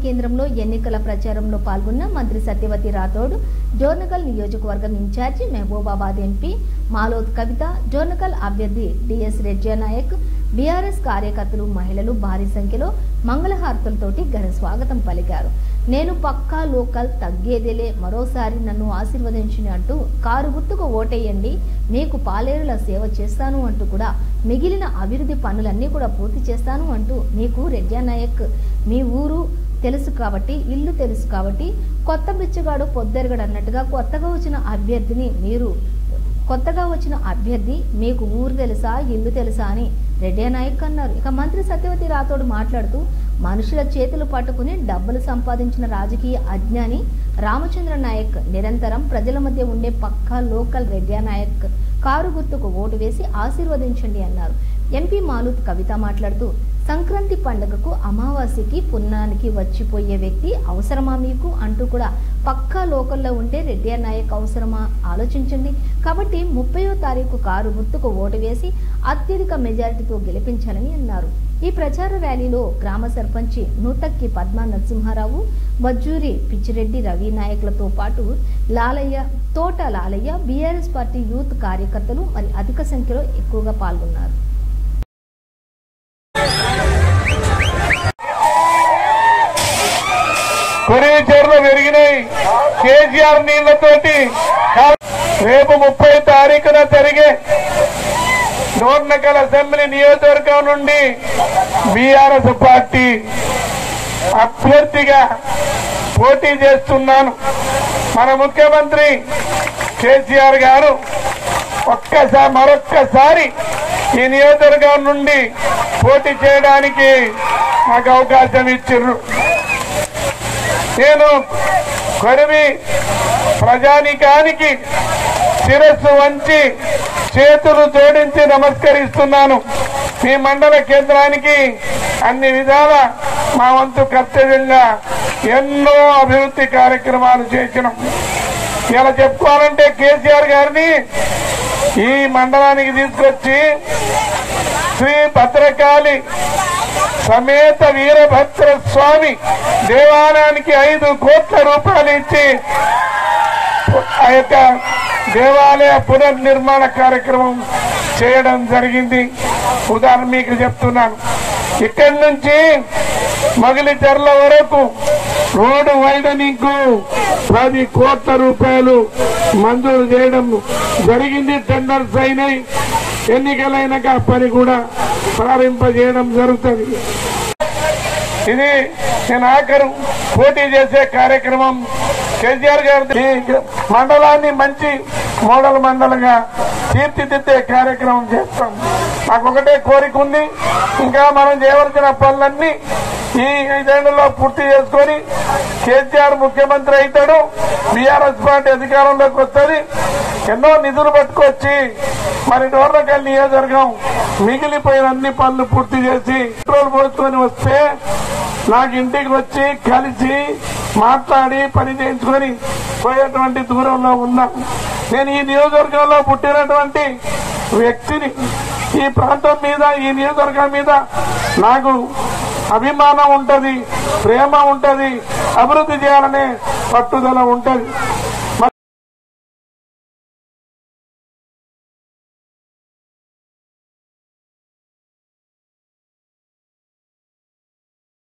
కేంద్రంలో ఎన్నికల ప్రచారంలో పాల్గొన్న మంత్రి సత్యవతి రాథోడ్ జోర్నకల్ నియోజకవర్గం ఇన్ఛార్జి మహబూబాబాద్ ఎంపీ మాలోద్ కవిత జోర్నకల్ అభ్యర్థి డిఎస్ రెడ్జా నాయక్ బీఆర్ఎస్ కార్యకర్తలు మహిళలు భారీ సంఖ్యలో మంగళహారతులతోటి ఘన స్వాగతం పలికారు నేను పక్కా లోకల్ తగ్గేదేలే మరోసారి నన్ను ఆశీర్వదించని అంటూ కారు గుర్తుకు ఓటేయండి మీకు పాలేరుల సేవ చేస్తాను అంటూ కూడా మిగిలిన అభివృద్ధి పనులన్నీ కూడా పూర్తి చేస్తాను అంటూ మీకు రెడ్జా నాయక్ మీ ఊరు తెలుసు కాబట్టి ఇల్లు తెలుసు కాబట్టి కొత్త బిచ్చగాడు పొద్దెరగడు అన్నట్టుగా కొత్తగా వచ్చిన అభ్యర్థిని మీరు కొత్తగా వచ్చిన అభ్యర్థి మీకు ఊరు తెలుసా ఇల్లు తెలుసా అని రెడ్డి నాయక్ అన్నారు ఇక మంత్రి సత్యవతి రాథోడ్ మాట్లాడుతూ మనుషుల చేతులు పట్టుకుని డబ్బులు సంపాదించిన రాజకీయ అజ్ఞాని రామచంద్ర నాయక్ నిరంతరం ప్రజల మధ్య ఉండే పక్కా లోకల్ రెడ్డి నాయక్ కారు గుర్తుకు ఓటు వేసి ఆశీర్వదించండి అన్నారు ఎంపీ మాలుత్ కవిత మాట్లాడుతూ సంక్రాంతి పండుగకు అమావాస్యకి పున్నానికి వచ్చిపోయే వ్యక్తి అవసరమా మీకు అంటూ కూడా పక్కా లోకల్లో ఉంటే రెడ్డి నాయక్ అవసరమా ఆలోచించండి కాబట్టి ముప్పయో తారీఖు కారు గుర్తుకు ఓటు వేసి అత్యధిక మెజారిటీతో గెలిపించాలని అన్నారు ఈ ప్రచార ర్యాలీలో గ్రామ సర్పంచి నూతక్కి పద్మా నరసింహారావు బజ్జూరి పిచ్చిరెడ్డి రవి నాయకులతో పాటు లాలయ్య తోట లాలయ్య బీఆర్ఎస్ పార్టీ యూత్ కార్యకర్తలు మరి అధిక సంఖ్యలో ఎక్కువగా పాల్గొన్నారు కొరివి చెరువులు పెరిగినాయి కేసీఆర్ నీళ్లతోటి కా- రేపు ముప్పై తారీఖున జరిగే డోర్నకల్ అసెంబ్లీ నియోజకవర్గం నుండి బీఆర్ఎస్ పార్టీ అభ్యర్థిగా పోటీ చేస్తున్నాను మన ముఖ్యమంత్రి కేసీఆర్ గారు ఒక్కసారి మరొక్కసారి ఈ నియోజకవర్గం నుండి పోటీ చేయడానికి నాకు అవకాశం ఇచ్చిర్రు నేను కొరివి ప్రజానికానికి శిరస్సు వంచి చేతులు జోడించి నమస్కరిస్తున్నాను మీ మండల కేంద్రానికి అన్ని విధాల మా వంతు కర్తవ్యంగా ఎన్నో అభివృద్ధి కార్యక్రమాలు చేసినాం ఇలా చెప్పుకోవాలంటే కేసీఆర్ గారిని ఈ మండలానికి తీసుకొచ్చి శ్రీ భద్రకాళి సమేత వీరభద్ర స్వామి దేవాలయానికి ఐదు కోట్ల రూపాయలు ఇచ్చి ఆ యొక్క దేవాలయ పునర్నిర్మాణ కార్యక్రమం చేయడం జరిగింది ఉదాహరణ మీకు చెప్తున్నాను ఇక్కడి నుంచి మగిలిచెర్ల వరకు రోడ్డు వైడనింగ్ పది కోట్ల రూపాయలు మంజూరు చేయడం జరిగింది టెండర్స్ అయినాయి ఎన్నికలైనాక ఆ పని కూడా ప్రారంభింపజేయడం జరుగుతుంది ఇది నేను ఆఖరు పోటీ చేసే కార్యక్రమం కేసీఆర్ గారు ఈ మండలాన్ని మంచి మోడల్ మండలంగా తీర్చిదిద్దే కార్యక్రమం చేస్తాం నాకు ఒకటే కోరిక ఉంది ఇంకా మనం చేయవలసిన పనులన్నీ ఈ ఐదేళ్లలో పూర్తి చేసుకొని కేసీఆర్ ముఖ్యమంత్రి అవుతాడు బీఆర్ఎస్ పార్టీ అధికారంలోకి వస్తుంది ఎన్నో నిధులు పట్టుకొచ్చి మరి డోర్నకల్ నియోజకవర్గం మిగిలిపోయిన అన్ని పనులు పూర్తి చేసి పెట్రోల్ పోసుకొని వస్తే నాకు ఇంటికి వచ్చి కలిసి మాట్లాడి పని చేయించుకొని పోయేటువంటి దూరంలో ఉన్నా నేను ఈ నియోజకవర్గంలో పుట్టినటువంటి వ్యక్తిని ఈ ప్రాంతం మీద ఈ నియోజకవర్గం మీద నాకు అభిమానం ఉంటది ప్రేమ ఉంటది అభివృద్ధి చేయాలనే పట్టుదల ఉంటది